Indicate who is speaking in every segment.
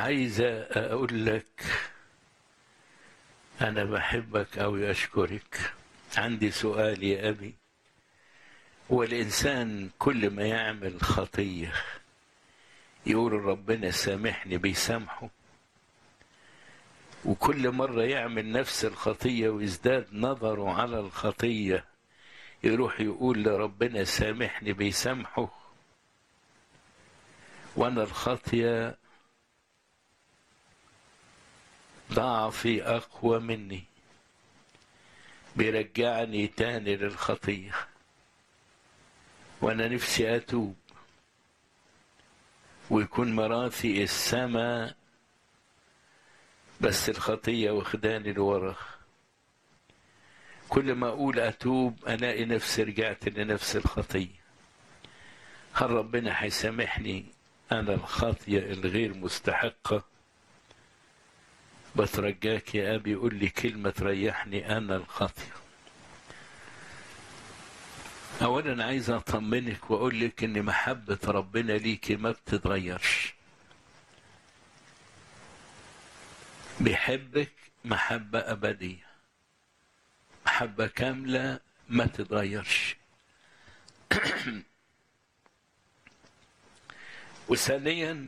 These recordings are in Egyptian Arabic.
Speaker 1: عايز أقول لك أنا بحبك أو أشكرك عندي سؤال يا أبي والإنسان كل ما يعمل خطية يقول ربنا سامحني بيسامحه وكل مرة يعمل نفس الخطية ويزداد نظره على الخطية يروح يقول لربنا سامحني بيسامحه وأنا الخطية ضعفي أقوى مني بيرجعني تاني للخطية وأنا نفسي أتوب ويكون مراثي السماء بس الخطية واخداني لورا كل ما أقول أتوب ألاقي نفسي رجعت لنفس الخطية هل ربنا هيسامحني أنا الخطية الغير مستحقة بترجاك يا أبي قول لي كلمة تريحني أنا الخطية أولا عايز أطمنك وأقول لك إن محبة ربنا ليكي ما بتتغيرش بيحبك محبة أبدية محبة كاملة ما تتغيرش وثانيا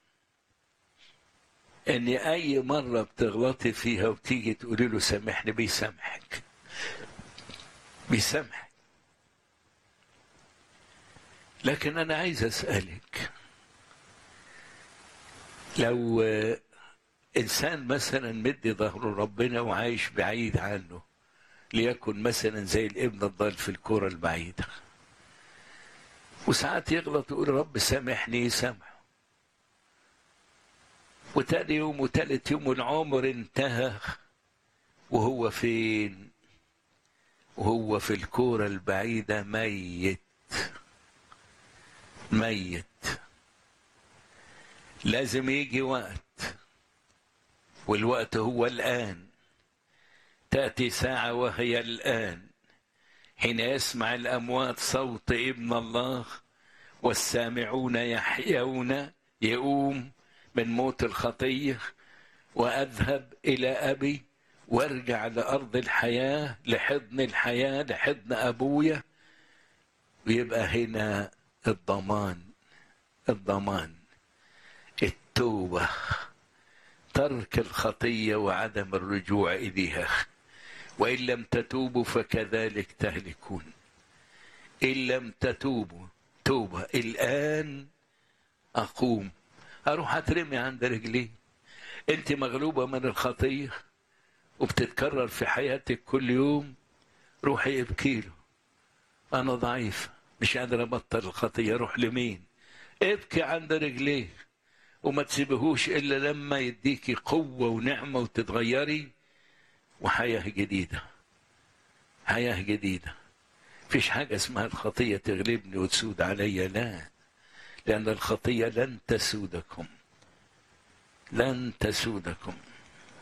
Speaker 1: ان اي مره بتغلطي فيها وتيجي تقولي له سامحني بيسامحك بيسامحك لكن انا عايز اسالك لو انسان مثلا مدي ظهره ربنا وعايش بعيد عنه ليكن مثلا زي الابن الضال في الكرة البعيدة وساعات يغلط يقول رب سامحني يسامحه وتاني يوم وتالت يوم العمر انتهى وهو فين وهو في الكورة البعيدة ميت ميت لازم يجي وقت والوقت هو الآن تأتي ساعة وهي الآن حين يسمع الأموات صوت ابن الله والسامعون يحيون يقوم من موت الخطية وأذهب إلى أبي وارجع لأرض الحياة لحضن الحياة لحضن أبويا ويبقى هنا الضمان الضمان التوبة ترك الخطية وعدم الرجوع إليها وإن لم تتوبوا فكذلك تهلكون إن لم تتوبوا توبة الآن أقوم أروح أترمي عند رجليه أنت مغلوبة من الخطية وبتتكرر في حياتك كل يوم روحي ابكي له أنا ضعيف مش قادر أبطل الخطية روح لمين ابكي عند رجليه وما تسيبهوش إلا لما يديكي قوة ونعمة وتتغيري وحياة جديدة حياة جديدة فيش حاجة اسمها الخطية تغلبني وتسود عليا لا لأن الخطية لن تسودكم لن تسودكم